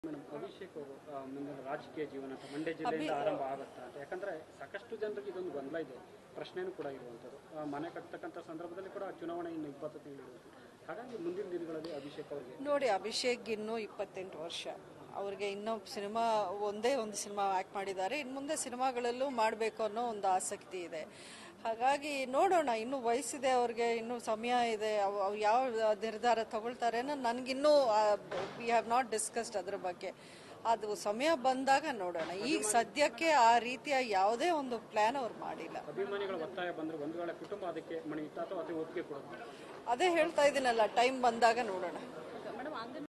madam Abhishek ಅವರು ಆ, ಮುಂದಿನ ರಾಜಕೀಯ ಜೀವನ ಅಂತ ಮಂಡ್ಯ ಜಿಲ್ಲೆಯಿಂದ ಆರಂಭ ಆಗುತ್ತಾ ಅಂತ ಯಾಕಂದ್ರೆ ಸಾಕಷ್ಟು ಜನರಿಗೆ ಇದೊಂದು ಗೊಂದಲ ಇದೆ ಪ್ರಶ್ನೆನೂ ಕೂಡ ಇರುವಂಥದ್ದು ಆ, ಮನೆ ಕಟ್ತಕ್ಕಂಥ ಸಂದರ್ಭದಲ್ಲಿ ಕೂಡ ಚುನಾವಣೆ ಇನ್ನು ಇಪ್ಪತ್ತು ತಿಂಗಳು ಇರುತ್ತೆ ಹಾಗಾಗಿ ಮುಂದಿನ ದಿನಗಳಲ್ಲಿ ಅಭಿಷೇಕ್ ಅವರಿಗೆ ನೋಡಿ ಅಭಿಷೇಕ್ ಇನ್ನೂ ಇಪ್ಪತ್ತೆಂಟು ವರ್ಷ ಅವ್ರಿಗೆ ಇನ್ನೂ ಸಿನಿಮಾ ಒಂದೇ ಒಂದು ಸಿನಿಮಾ ಆ್ಯಕ್ಟ್ ಮಾಡಿದ್ದಾರೆ ಇನ್ನು ಮುಂದೆ ಸಿನಿಮಾಗಳಲ್ಲೂ ಮಾಡಬೇಕು ಅನ್ನೋ ಒಂದು ಆಸಕ್ತಿ ಇದೆ ಹಾಗಾಗಿ ನೋಡೋಣ ಇನ್ನೂ ವಯಸ್ಸಿದೆ ಅವ್ರಿಗೆ ಇನ್ನೂ ಸಮಯ ಇದೆ ಅವ್ ಅವ್ ಯಾವ ನಿರ್ಧಾರ ತಗೊಳ್ತಾರೆ ಅನ್ನೋ ನನಗಿನ್ನೂ ವಿ ಹ್ಯಾವ್ ನಾಟ್ ಡಿಸ್ಕಸ್ಡ್ ಅದ್ರ ಬಗ್ಗೆ ಅದು ಸಮಯ ಬಂದಾಗ ನೋಡೋಣ ಈಗ ಸದ್ಯಕ್ಕೆ ಆ ರೀತಿಯ ಯಾವುದೇ ಒಂದು ಪ್ಲ್ಯಾನ್ ಅವ್ರು ಮಾಡಿಲ್ಲ ಅಭಿಮಾನಿಗಳ ಒತ್ತಾಯ ಬಂದ್ರೆ ಒಂದು ವೇಳೆ ಕುಟುಂಬ ಅದಕ್ಕೆ ಮಣಿ ಇತ್ತ ಅಥವಾ ಅದಕ್ಕೆ ಒಪ್ಪಿಗೆ ಕೊಡುತ್ತೆ ಅದೇ ಹೇಳ್ತಾ ಇದ್ದೀನಲ್ಲ ಟೈಮ್ ಬಂದಾಗ ನೋಡೋಣ